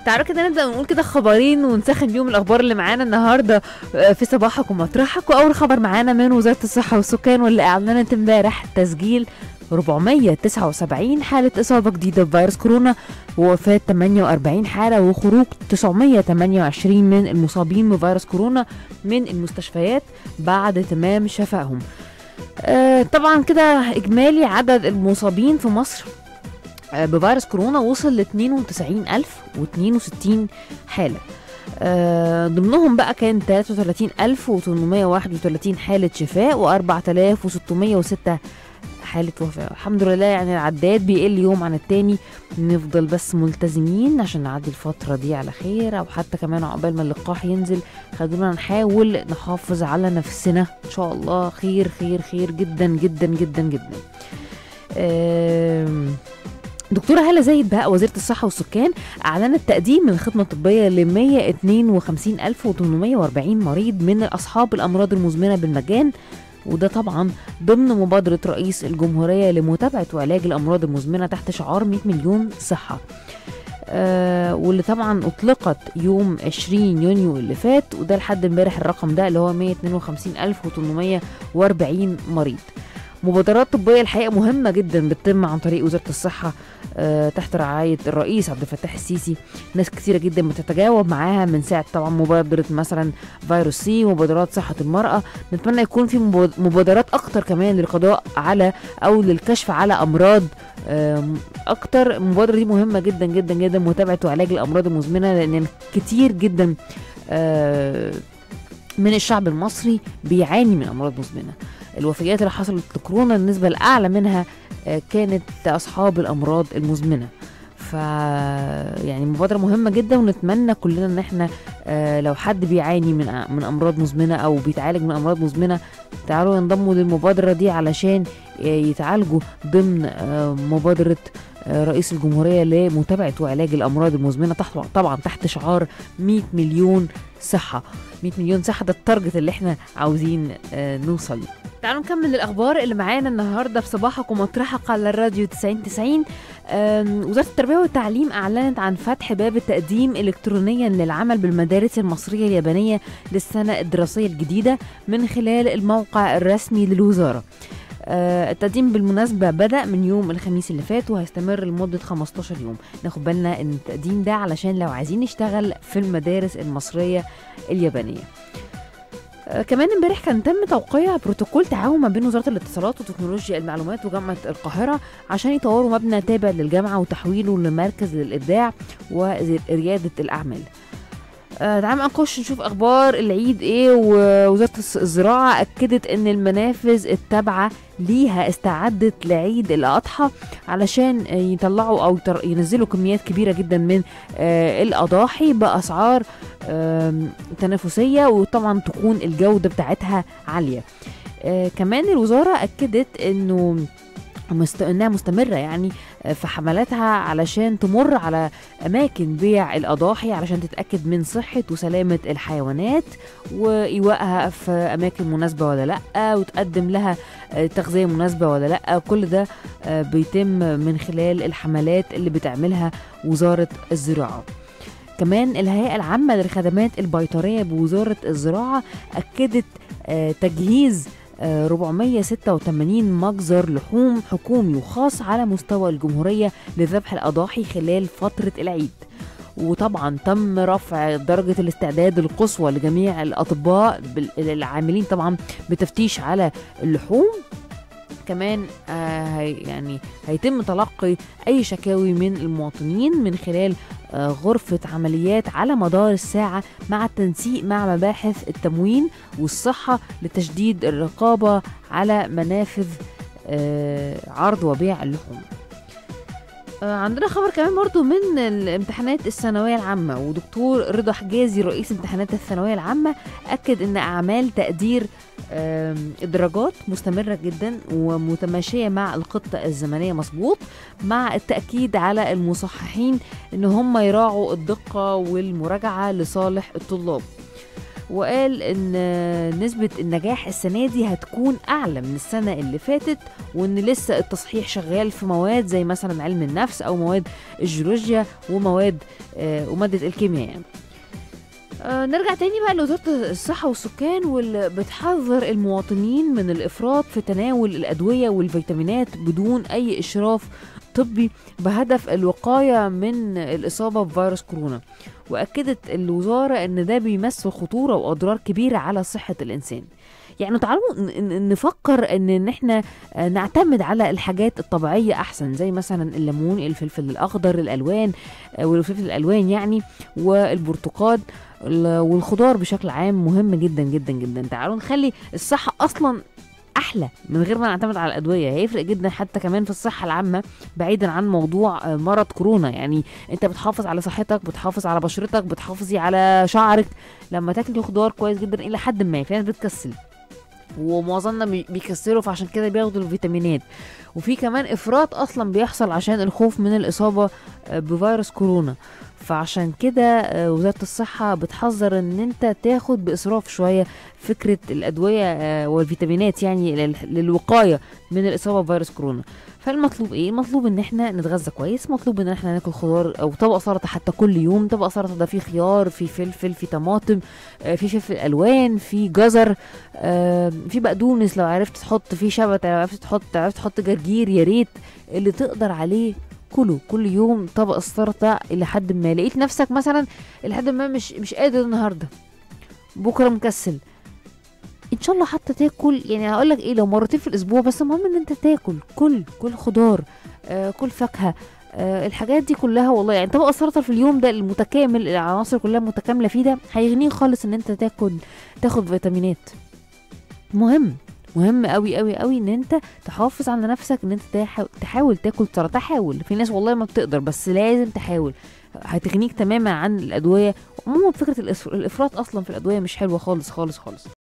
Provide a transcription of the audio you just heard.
تعالوا كده نبدا نقول كده خبرين ونسخن بيهم الاخبار اللي معانا النهارده آه، في صباحك ومطرحك واول خبر معانا من وزاره الصحه والسكان واللي اعلنت امبارح تسجيل 479 حالة إصابة جديدة بفيروس كورونا ووفاة 48 حالة وخروج 928 من المصابين بفيروس كورونا من المستشفيات بعد تمام شفائهم آه، طبعا كده إجمالي عدد المصابين في مصر آه، بفيروس كورونا وصل ل 92062 حالة آه، ضمنهم بقى كان 33831 حالة شفاء و 4606 حالة وفاة الحمد لله يعني العداد بيقل يوم عن التاني نفضل بس ملتزمين عشان نعدي الفترة دي على خير أو حتى كمان عقبال ما اللقاح ينزل خلونا نحاول نحافظ على نفسنا إن شاء الله خير خير خير جدا جدا جدا جدا آم، دكتورة هالة زايد بقى وزيرة الصحة والسكان أعلنت تقديم الخدمة الطبية ل 152840 مريض من أصحاب الأمراض المزمنة بالمجان وده طبعا ضمن مبادرة رئيس الجمهورية لمتابعة وعلاج الأمراض المزمنة تحت شعار 100 مليون صحة آه واللي طبعا أطلقت يوم 20 يونيو اللي فات وده لحد امبارح الرقم ده اللي هو 152840 مريض مبادرات طبية الحقيقة مهمة جدا بتتم عن طريق وزارة الصحة آه، تحت رعاية الرئيس عبد الفتاح السيسي ناس كثيرة جدا بتتجاوب معاها من ساعة طبعا مبادرة مثلا فيروس سي مبادرات صحة المرأة نتمنى يكون في مباد- مبادرات أكتر كمان للقضاء على أو للكشف على أمراض آم، أكتر المبادرة دي مهمة جدا جدا جدا متابعة وعلاج الأمراض المزمنة لأن كتير جدا آه، من الشعب المصري بيعاني من أمراض مزمنة الوفيات اللي حصلت لكورونا النسبة الأعلى منها آه، كانت أصحاب الأمراض المزمنة ف يعني مبادرة مهمة جدا ونتمنى كلنا ان احنا آه، لو حد بيعاني من أ- من امراض مزمنة او بيتعالج من امراض مزمنة تعالوا ينضموا للمبادرة دي علشان آه، يتعالجوا ضمن آه، مبادرة آه، رئيس الجمهورية لمتابعة وعلاج الأمراض المزمنة تحت طبعا تحت شعار 100 مليون صحة 100 مليون صحة ده التارجت اللي احنا عاوزين آه، نوصل له تعالوا نكمل الأخبار اللي معانا النهاردة في صباحك ومطرحك على الراديو 90 90 آم، وزارة التربية والتعليم أعلنت عن فتح باب التقديم إلكترونيا للعمل بالمدارس المصرية اليابانية للسنة الدراسية الجديدة من خلال الموقع الرسمي للوزارة آه، التقديم بالمناسبة بدأ من يوم الخميس اللي فات وهيستمر لمدة 15 يوم ناخد بالنا ان التقديم ده علشان لو عايزين نشتغل في المدارس المصرية اليابانية آه، كمان امبارح كان تم توقيع بروتوكول تعاون ما بين وزاره الاتصالات وتكنولوجيا المعلومات وجامعه القاهره عشان يطوروا مبنى تابع للجامعه وتحويله لمركز للابداع ورياده الاعمال آه، تعال بقى نخش نشوف اخبار العيد ايه ووزاره الس- الزراعه اكدت ان المنافذ التابعه ليها استعدت لعيد الاضحى علشان آه، يطلعوا او يطر- ينزلوا كميات كبيره جدا من آه، الاضاحي باسعار آم، تنافسيه وطبعا تكون الجوده بتاعتها عاليه آه، كمان الوزاره اكدت انه مست... انها مستمره يعني آه، في حملاتها علشان تمر على اماكن بيع الاضاحي علشان تتاكد من صحه وسلامه الحيوانات وايوائها في اماكن مناسبه ولا لا وتقدم لها آه، تغذيه مناسبه ولا لا كل ده آه، بيتم من خلال الحملات اللي بتعملها وزاره الزراعه كمان الهيئة العامة للخدمات البيطرية بوزارة الزراعة أكدت آه، تجهيز آه، 486 مجزر لحوم حكومي وخاص على مستوى الجمهورية لذبح الأضاحي خلال فترة العيد وطبعا تم رفع درجة الاستعداد القصوى لجميع الأطباء بال- العاملين طبعا بتفتيش على اللحوم كمان آه هي- يعني هيتم تلقي أي شكاوي من المواطنين من خلال آه غرفة عمليات على مدار الساعة مع التنسيق مع مباحث التموين والصحة لتشديد الرقابة على منافذ آه عرض وبيع اللحوم آه، عندنا خبر كمان برضو من الامتحانات الثانوية العامة ودكتور رضا حجازي رئيس امتحانات الثانوية العامة أكد أن أعمال تقدير آم، الدرجات مستمرة جدا ومتماشية مع الخطة الزمنية مظبوط مع التأكيد على المصححين أن هم يراعوا الدقة والمراجعة لصالح الطلاب وقال ان نسبة النجاح السنة دي هتكون أعلى من السنة اللي فاتت وإن لسه التصحيح شغال في مواد زي مثلا علم النفس أو مواد الجيولوجيا ومواد آه، وماده الكيمياء يعني آه، نرجع تاني بقى لوزارة الصحة والسكان واللي بتحذر المواطنين من الإفراط في تناول الأدوية والفيتامينات بدون أي إشراف طبي بهدف الوقاية من الإصابة بفيروس كورونا وأكدت الوزارة أن ده بيمثل خطورة وأضرار كبيرة على صحة الإنسان يعني تعالوا ن- ن- نفكر ان ان احنا آه، نعتمد على الحاجات الطبيعيه احسن زي مثلا الليمون الفلفل الاخضر الالوان آه، والفلفل الالوان يعني والبرتقال ال- والخضار بشكل عام مهم جدا جدا جدا تعالوا نخلي الصحة أصلا أحلى من غير ما نعتمد على الأدوية هيفرق جدا حتى كمان في الصحة العامة بعيدا عن موضوع آه، مرض كورونا يعني أنت بتحافظ على صحتك بتحافظ على بشرتك بتحافظي على شعرك لما تاكلي خضار كويس جدا إلى حد ما في ناس بتكسل ومعظمنا بي- بيكسروا فعشان كده بياخدوا الفيتامينات وفي كمان افراط اصلا بيحصل عشان الخوف من الاصابه آه، بفيروس كورونا فعشان كده آه، وزاره الصحه بتحذر ان انت تاخد باسراف شويه فكره الادويه آه، والفيتامينات يعني لل- للوقايه من الاصابه بفيروس كورونا فالمطلوب ايه المطلوب ان احنا نتغذى كويس مطلوب ان احنا ناكل خضار او طبق سلطه حتى كل يوم طبق سلطه ده فيه خيار فيه فلفل فيه طماطم آه، فيه فلفل الوان فيه جزر آه، في بقدونس لو عرفت تحط فيه شبت لو عرفت تحط عرفت تحط جرجير يا ريت اللي تقدر عليه كله كل يوم طبق السلطه الى حد ما لقيت نفسك مثلا الى حد ما مش مش قادر النهارده بكره مكسل ان شاء الله حتى تاكل يعني هقول لك ايه لو مرتين في الاسبوع بس المهم ان انت تاكل كل كل خضار آه كل فاكهه آه الحاجات دي كلها والله يعني طبق السلطه في اليوم ده المتكامل العناصر كلها متكامله فيه ده هيغنيك خالص ان انت تاكل تاخد فيتامينات مهم مهم قوي قوي قوي ان انت تحافظ على نفسك ان انت تحاول, تحاول تاكل سلطه حاول في ناس والله ما بتقدر بس لازم تحاول هتغنيك تماما عن الادويه عموما فكره الإس- الافراط اصلا في الادويه مش حلوه خالص خالص خالص